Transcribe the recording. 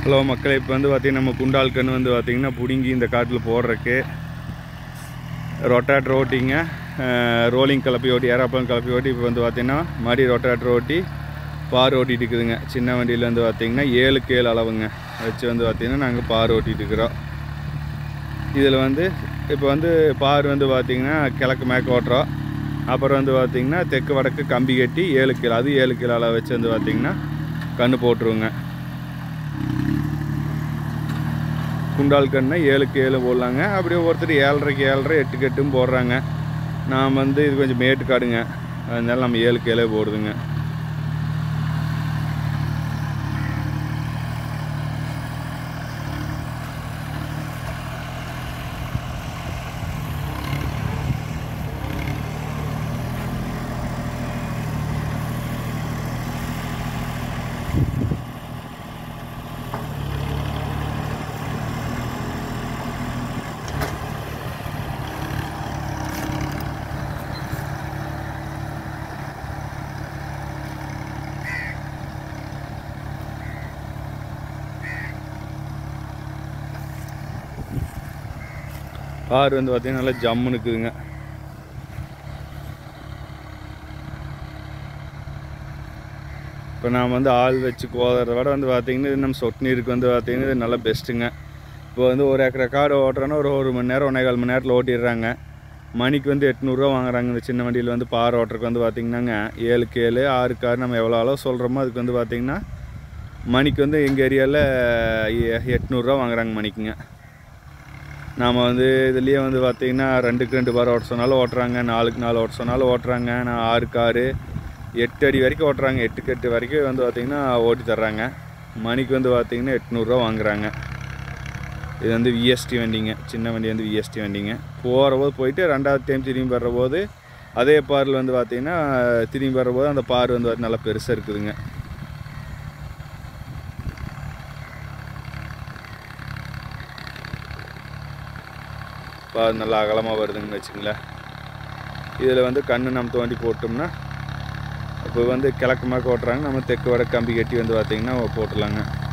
hello மக்களே இப்போ வந்து பார்த்தீங்கன்னா நம்ம குண்டால் கன்று வந்து பார்த்தீங்கன்னா பிடுங்கி இந்த காட்டில் போடுறக்கு ரொட்டாட்ரு ஓட்டிங்க ரோலிங் கிளப்பி ஓட்டி ஏராப்பழம் கிளப்பி ஓட்டி இப்போ வந்து பார்த்தீங்கன்னா மறுபடி ரொட்டாட்ரு ஓட்டி பார் ஓட்டிட்டு இருக்குதுங்க சின்ன வண்டியில் வந்து பார்த்தீங்கன்னா ஏழுக்கு ஏழு அளவுங்க வச்சு வந்து பார்த்தீங்கன்னா நாங்கள் பார் ஓட்டிட்டு இருக்கிறோம் இதில் வந்து இப்போ வந்து பார் வந்து பார்த்திங்கன்னா கிழக்கு மேற்கு ஓட்டுறோம் அப்புறம் வந்து பார்த்திங்கன்னா தெற்கு வடக்கு கம்பி கட்டி ஏழு கிலோ அது ஏழு கிலோ அளவு வச்சு வந்து பார்த்திங்கன்னா கன்று போட்டுருவோங்க குண்டால் கண்ணை ஏழுக்கு ஏழு போடலாங்க அப்படியே ஒருத்தர் ஏழரைக்கு ஏழரை எட்டுக்கு எட்டும் போடுறாங்க நான் வந்து இது கொஞ்சம் மேட்டு காடுங்க அதனால நம்ம ஏழுக்கு ஏழே போடுதுங்க பார் வந்து பார்த்திங்கன்னா நல்லா ஜம்முன்னு இருக்குதுங்க இப்போ நான் வந்து ஆள் வச்சு கோதுறத விட வந்து பார்த்திங்கன்னா இது நம்ம சொட்டு நீருக்கு வந்து பார்த்திங்கன்னா இது நல்லா பெஸ்ட்டுங்க இப்போ வந்து ஒரு ஏக்கரை காடு ஓட்டுறோன்னா ஒரு ஒரு மணி நேரம் ஒன்றே கால் மணி நேரத்தில் ஓட்டிடுறாங்க மணிக்கு வந்து எட்நூறுரூவா வாங்குறாங்க இந்த சின்ன வண்டியில் வந்து பார் ஓட்டுறதுக்கு வந்து பார்த்திங்கன்னாங்க ஏழுக்கு ஏழு ஆறுக்கு ஆறு நம்ம எவ்வளோ அளவு சொல்கிறோமோ அதுக்கு வந்து பார்த்திங்கன்னா மணிக்கு வந்து எங்கள் ஏரியாவில் எட்நூறுரூவா வாங்குறாங்க மணிக்குங்க நாம் வந்து இதுலேயே வந்து பார்த்திங்கன்னா ரெண்டுக்கு ரெண்டு பார் ஓட்ட சொன்னாலும் ஓட்டுறாங்க நாலுக்கு நாலு ஓட்ட சொன்னாலும் ஓட்டுறாங்க நான் ஆறுக்கு ஆறு எட்டு அடி வரைக்கும் ஓட்டுறாங்க எட்டுக்கு எட்டு வரைக்கும் வந்து பார்த்திங்கன்னா ஓட்டி தர்றாங்க மணிக்கு வந்து பார்த்திங்கன்னா எட்நூறுரூவா வாங்குறாங்க இது வந்து விஎஸ்டி வண்டிங்க சின்ன வண்டி வந்து விஎஸ்டி வண்டிங்க போகிற போது போயிட்டு ரெண்டாவது டைம் திரும்பி வர்ற போது அதே பாரில் வந்து பார்த்திங்கன்னா திரும்பி வர்ற போது அந்த பார் வந்து நல்லா பெருசாக இருக்குதுங்க பார் நல்லா அகலமாக வருதுங்கன்னு வச்சுங்களேன் இதில் வந்து கண்ணு நம்ம தோண்டி போட்டோம்னா இப்போ வந்து கிழக்கு மேற்கு ஓட்டுறாங்க நம்ம தெற்கு வடக்கு கம்பி கட்டி வந்து பார்த்திங்கன்னா போட்டுடலாங்க